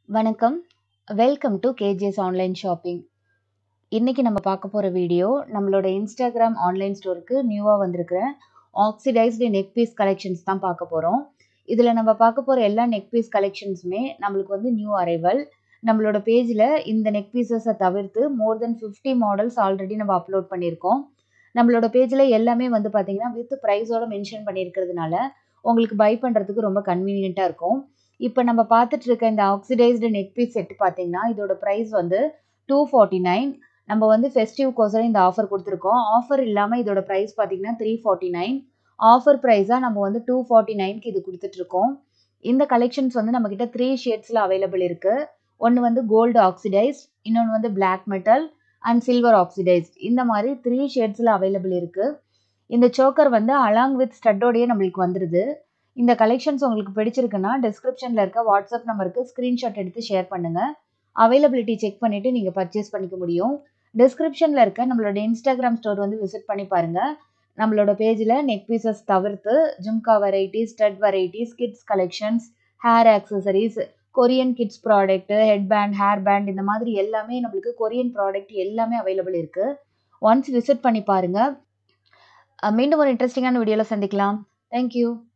வணக்கம் welcome to KGS online shopping இன்னைக்கு நம்ம பார்க்க போகிற வீடியோ நம்மளோட இன்ஸ்டாகிராம் ஆன்லைன் ஸ்டோருக்கு நியூவாக வந்திருக்கிற ஆக்சிடைஸ்டு நெக் பீஸ் கலெக்ஷன்ஸ் தான் பார்க்க போகிறோம் இதில் நம்ம பார்க்க போகிற எல்லா நெக் பீஸ் கலெக்ஷன்ஸுமே நம்மளுக்கு வந்து நியூ அரைவல் நம்மளோட பேஜில் இந்த நெக் பீசஸை தவிர்த்து more than fifty models already நம்ம அப்லோட் பண்ணியிருக்கோம் நம்மளோட பேஜில் எல்லாமே வந்து பார்த்தீங்கன்னா வித் ப்ரைஸோட மென்ஷன் பண்ணியிருக்கிறதுனால உங்களுக்கு பை பண்ணுறதுக்கு ரொம்ப கன்வீனியண்ட்டாக இருக்கும் இப்போ நம்ம பார்த்துட்டு இருக்க இந்த ஆக்சிடைஸ்டு நெக் பீஸ் செட் பார்த்தீங்கன்னா இதோட ப்ரைஸ் வந்து டூ ஃபார்ட்டி நைன் நம்ம வந்து ஃபெஸ்டிவ்க்கோசரம் இந்த ஆஃபர் கொடுத்துருக்கோம் ஆஃபர் இல்லாமல் இதோட ப்ரைஸ் பார்த்தீங்கன்னா த்ரீ ஃபார்ட்டி நைன் ஆஃபர் ப்ரைஸாக நம்ம வந்து டூ ஃபார்ட்டி நைன்க்கு இது கொடுத்துட்ருக்கோம் இந்த கலெக்ஷன்ஸ் வந்து நம்மக்கிட்ட த்ரீ ஷேட்ஸில் அவைலபிள் இருக்குது ஒன்று வந்து கோல்டு ஆக்சிடைஸ்ட் இன்னொன்று வந்து black metal and silver oxidised இந்த மாதிரி த்ரீ ஷேட்ஸில் அவைலபிள் இருக்குது இந்த சோக்கர் வந்து அலாங் வித் ஸ்டட்டோடையே நம்மளுக்கு வந்துடுது இந்த கலெக்ஷன்ஸ் உங்களுக்கு பிடிச்சிருக்குன்னா டிஸ்கிரிப்ஷனில் இருக்க வாட்ஸ்அப் நம்பருக்கு ஸ்க்ரீன்ஷாட் எடுத்து ஷேர் பண்ணுங்கள் அவைலபிலிட்டி செக் பண்ணிவிட்டு நீங்கள் பர்ச்சேஸ் பண்ணிக்க முடியும் டிஸ்கிரிப்ஷனில் இருக்க நம்மளோட இன்ஸ்டாகிராம் ஸ்டோர் வந்து விசிட் பண்ணி பாருங்கள் நம்மளோட பேஜில் நெக் பீசஸ் தவிர்த்து jhumka varieties stud varieties kids collections hair accessories Korean kids product head band hair band இந்த மாதிரி எல்லாமே நம்மளுக்கு கொரியன் ப்ராடக்ட் எல்லாமே அவைலபிள் இருக்குது ஒன்ஸ் விசிட் பண்ணி பாருங்கள் மீண்டும் ஒரு இன்ட்ரெஸ்டிங்கான வீடியோவில் சந்திக்கலாம் தேங்க்யூ